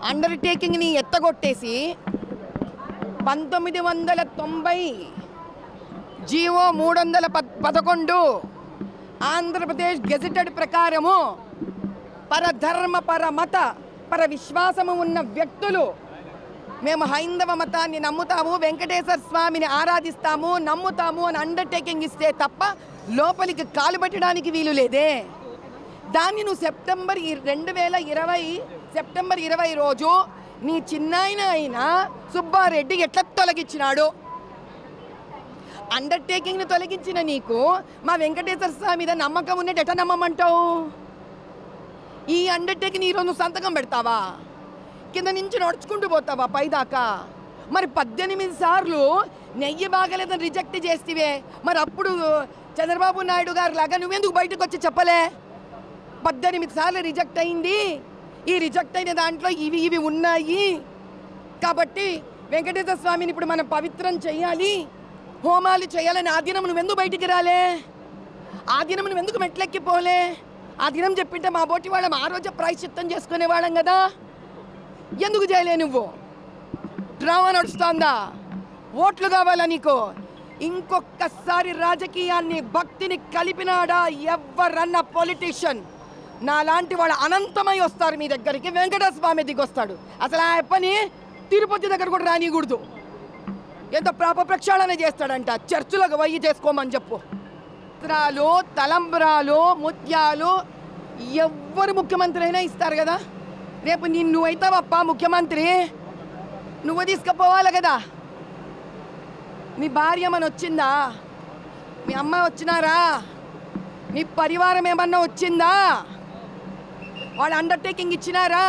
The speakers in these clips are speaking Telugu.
అండర్టేకింగ్ని ఎత్తగొట్టేసి పంతొమ్మిది వందల తొంభై జీవో మూడు వందల పద్ పదకొండు ఆంధ్రప్రదేశ్ గెజిటెడ్ ప్రకారము పరధర్మ పర మత పర విశ్వాసము ఉన్న వ్యక్తులు మేము హైందవ మతాన్ని నమ్ముతాము వెంకటేశ్వర స్వామిని ఆరాధిస్తాము నమ్ముతాము అని అండర్టేకింగ్ ఇస్తే తప్ప లోపలికి కాలు పెట్టడానికి వీలు లేదే దాన్ని నువ్వు సెప్టెంబర్ ఇ- రెండు వేల ఇరవై సెప్టెంబర్ ఇరవై రోజు నీ చిన్నాయన అయిన సుబ్బారెడ్డి ఎట్లా తొలగించినాడు అండర్టేకింగ్ని తొలగించిన నీకు మా వెంకటేశ్వర స్వామి మీద నమ్మకం ఉన్నట్టు ఎట్లా నమ్మమంటావు ఈ అండర్టేకింగ్ ఈరోజు నువ్వు సంతకం పెడతావా కింద నుంచి నడుచుకుంటూ పోతావా పైదాకా మరి పద్దెనిమిది సార్లు నెయ్యి బాగలేదని రిజెక్ట్ చేస్తేవే మరి అప్పుడు చంద్రబాబు నాయుడు గారు లాగా నువ్వెందుకు బయటకు వచ్చి చెప్పలే పద్దెనిమిది సార్లు రిజెక్ట్ అయింది ఈ రిజెక్ట్ అయిన దాంట్లో ఇవి ఇవి ఉన్నాయి కాబట్టి వెంకటేశ్వర స్వామిని ఇప్పుడు మనం పవిత్రం చేయాలి హోమాలు చేయాలని ఆ దినం నువ్వెందుకు బయటికి రాలే ఆ దినం నువ్వెందుకు మెట్లెక్కిపోలే ఆ దినం చెప్పింటే మా బోటి వాళ్ళం ఆ రోజే ప్రాయశ్చిత్తం చేసుకునే వాళ్ళం కదా ఎందుకు చేయలే నువ్వు డ్రామా నడుస్తోందా ఓట్లు కావాలా నీకు ఇంకొకసారి రాజకీయాన్ని భక్తిని కలిపినాడా ఎవరన్న పొలిటీషియన్ నాలాంటి వాళ్ళు అనంతమై వస్తారు మీ దగ్గరికి వెంకటేశ్వర స్వామి దిగొస్తాడు అసలు ఆ అప్పని తిరుపతి దగ్గర కూడా రానికూడదు ఎంత ప్రాప ప్రక్షాళన చేస్తాడంట చర్చిలకు వయ్యి చేసుకోమని చెప్పు వస్త్రాలు తలంబ్రాలు ముత్యాలు ఎవ్వరు ముఖ్యమంత్రి అయినా ఇస్తారు కదా రేపు నిన్ను అవుతావప్ప ముఖ్యమంత్రి నువ్వు తీసుకుపోవాలి కదా నీ భార్య మన వచ్చిందా మీ అమ్మ వచ్చినారా నీ పరివారం ఏమన్నా వచ్చిందా వాళ్ళు అండర్టేకింగ్ ఇచ్చినారా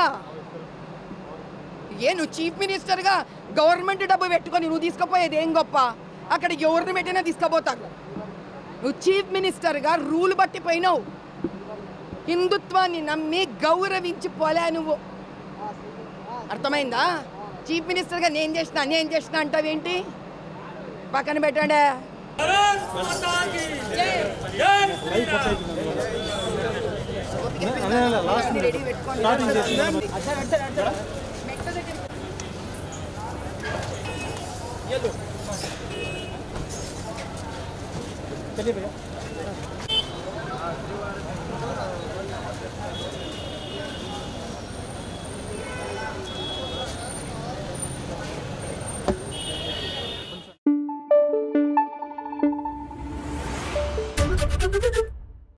ఏ నువ్వు చీఫ్ మినిస్టర్గా గవర్నమెంట్ డబ్బు పెట్టుకొని నువ్వు తీసుకుపోయేది ఏం గొప్ప అక్కడ ఎవరిని పెట్టినా తీసుకుపోతారు నువ్వు చీఫ్ మినిస్టర్గా రూల్ బట్టి పోయినావు హిందుత్వాన్ని నమ్మి గౌరవించి పోలే నువ్వు అర్థమైందా చీఫ్ మినిస్టర్గా నేను చేసిన నేను చేసిన అంటావేంటి పక్కన పెట్టండి రెడీ పెట్టుకోండి चलिए भैया